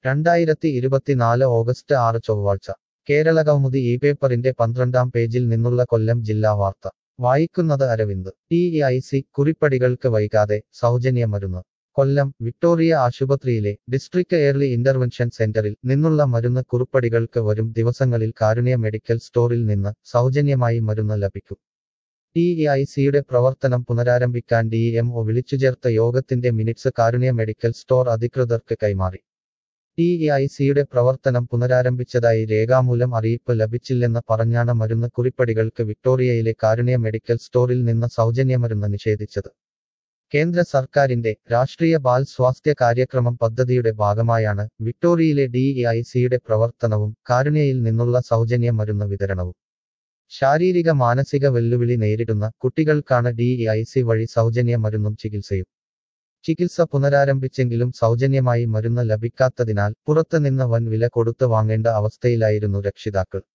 രണ്ടായിരത്തി ഇരുപത്തിനാല് ഓഗസ്റ്റ് ആറ് ചൊവ്വാഴ്ച കേരള കൗമുദി ഈ പേപ്പറിന്റെ പന്ത്രണ്ടാം പേജിൽ നിന്നുള്ള കൊല്ലം ജില്ലാ വാർത്ത വായിക്കുന്നത് അരവിന്ദ് ടി ഐ സി കുറിപ്പടികൾക്ക് വൈകാതെ സൗജന്യ മരുന്ന് കൊല്ലം വിക്ടോറിയ ആശുപത്രിയിലെ ഡിസ്ട്രിക്ട് എയർലി ഇന്റർവെൻഷൻ സെന്ററിൽ നിന്നുള്ള മരുന്ന് കുറിപ്പടികൾക്ക് വരും ദിവസങ്ങളിൽ കാരുണ്യ മെഡിക്കൽ സ്റ്റോറിൽ നിന്ന് സൗജന്യമായി മരുന്ന് ലഭിക്കും ടി ഐ സിയുടെ പ്രവർത്തനം പുനരാരംഭിക്കാൻ ഡി എം ഒ വിളിച്ചുചേർത്ത യോഗത്തിന്റെ മിനിറ്റ്സ് കാരുണ്യ മെഡിക്കൽ സ്റ്റോർ അധികൃതർക്ക് കൈമാറി ടി ഐ സിയുടെ പ്രവർത്തനം പുനരാരംഭിച്ചതായി രേഖാമൂലം അറിയിപ്പ് ലഭിച്ചില്ലെന്ന് പറഞ്ഞാണ് മരുന്ന് കുറിപ്പടികൾക്ക് വിക്ടോറിയയിലെ കാരുണ്യ മെഡിക്കൽ സ്റ്റോറിൽ നിന്ന് സൗജന്യമരുന്ന് നിഷേധിച്ചത് കേന്ദ്ര സർക്കാരിന്റെ രാഷ്ട്രീയ ബാൽ സ്വാസ്ഥ്യ കാര്യക്രമം പദ്ധതിയുടെ ഭാഗമായാണ് വിക്ടോറിയയിലെ ഡി ഐ സിയുടെ പ്രവർത്തനവും കാരുണ്യയിൽ നിന്നുള്ള സൗജന്യ മരുന്ന് വിതരണവും ശാരീരിക മാനസിക വെല്ലുവിളി നേരിടുന്ന കുട്ടികൾക്കാണ് ഡി ഐ സി വഴി സൗജന്യ മരുന്നും ചികിത്സയും ചികിത്സ പുനരാരംഭിച്ചെങ്കിലും സൗജന്യമായി മരുന്ന് ലഭിക്കാത്തതിനാൽ പുറത്തുനിന്ന് വൻ വില കൊടുത്ത് വാങ്ങേണ്ട അവസ്ഥയിലായിരുന്നു രക്ഷിതാക്കൾ